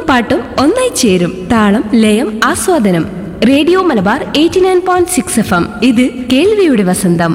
പാട്ടും ഒന്നായി ചേരും താളം ലയം ആസ്വാദനം radio Malabar eighty nine point six F M ഇത് കേൾവിയുടെ വസന്തം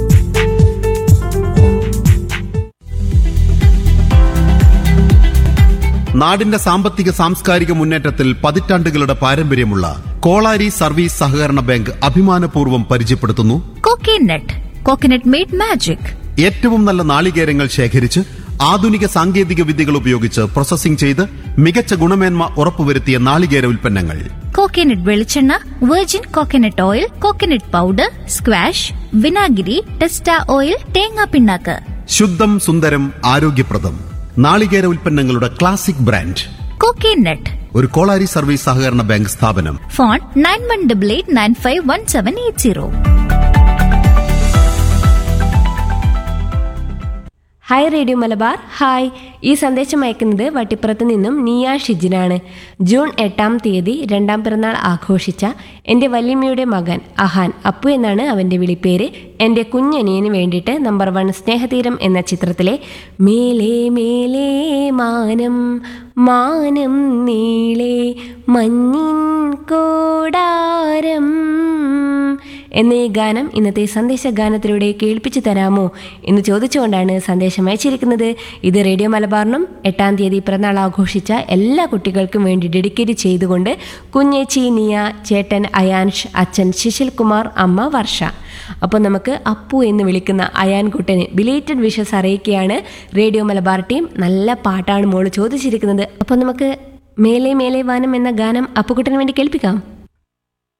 നാടിന്റെ സാമ്പത്തിക സാംസ്കാരിക മുന്നേറ്റത്തിൽ പതിറ്റാണ്ടുകളുടെ പാരമ്പര്യമുള്ള കോളാരി സർവീസ് സഹകരണ ബാങ്ക് അഭിമാനപൂർവ്വം പരിചയപ്പെടുത്തുന്നു കോക്കനട്ട് കോക്കനട്ട് മെയ്ഡ് മാജിക് ഏറ്റവും നല്ല നാളികേരങ്ങൾ ശേഖരിച്ച് ആധുനിക സാങ്കേതിക വിദ്യകൾ ഉപയോഗിച്ച് പ്രോസസ്സിംഗ് ചെയ്ത് മികച്ച ഗുണമേന്മ ഉറപ്പുവരുത്തിയ നാളികേര ഉൽപ്പന്നങ്ങൾ കോക്കനട്ട് വെളിച്ചെണ്ണ virgin coconut oil coconut powder squash വിനാഗിരി ടെസ്റ്റ ഓയിൽ തേങ്ങാ പിണ്ണാക്ക് ശുദ്ധം സുന്ദരം ആരോഗ്യപ്രദം നാളികേര ഉൽപ്പന്നങ്ങളുടെ ക്ലാസിക് ബ്രാൻഡ് കോക്കനട്ട് ഒരു കോളാരി സർവീസ് സഹകരണ ബാങ്ക് സ്ഥാപനം phone nine one double eight nine five one seven eight zero hi radio Malabar hi ഈ സന്ദേശം അയക്കുന്നത് വട്ടിപ്പുറത്ത് നിന്നും നിയ ഷിജിനാണ് ജൂൺ എട്ടാം തീയതി രണ്ടാം പിറന്നാൾ ആഘോഷിച്ച എൻ്റെ വല്യമ്മയുടെ മകൻ അഹാൻ അപ്പു എന്നാണ് അവൻ്റെ വിളിപ്പേര് എൻ്റെ കുഞ്ഞനിയന് വേണ്ടിയിട്ട് നമ്പർ വൺ സ്നേഹതീരം എന്ന ചിത്രത്തിലെ മേലേ മേലേ മാനം മാനം നീളേ മഞ്ഞിൻ കോടാരം എന്ന ഈ ഗാനം ഇന്നത്തെ സന്ദേശ ഗാനത്തിലൂടെ കേൾപ്പിച്ചു തരാമോ എന്ന് ചോദിച്ചുകൊണ്ടാണ് സന്ദേശം അയച്ചിരിക്കുന്നത് ഇത് റേഡിയോ മലബാറിനും എട്ടാം തീയതി പിറന്നാൾ ആഘോഷിച്ച എല്ലാ കുട്ടികൾക്കും വേണ്ടി ഡെഡിക്കേറ്റ് ചെയ്തുകൊണ്ട് കുഞ്ഞേച്ചി നിയ ചേട്ടൻ അയാൻഷ് അച്ഛൻ ശിശിൽ കുമാർ അമ്മ വർഷ അപ്പോൾ നമുക്ക് അപ്പു എന്ന് വിളിക്കുന്ന അയാൻ കുട്ടന് ബിലേറ്റഡ് വിഷസ് അറിയിക്കുകയാണ് റേഡിയോ മലബാർ ടീം നല്ല പാട്ടാണ് മോള് ചോദിച്ചിരിക്കുന്നത് അപ്പോൾ നമുക്ക് മേലെ മേലെ വാനം എന്ന ഗാനം അപ്പുകുട്ടന് വേണ്ടി കേൾപ്പിക്കാം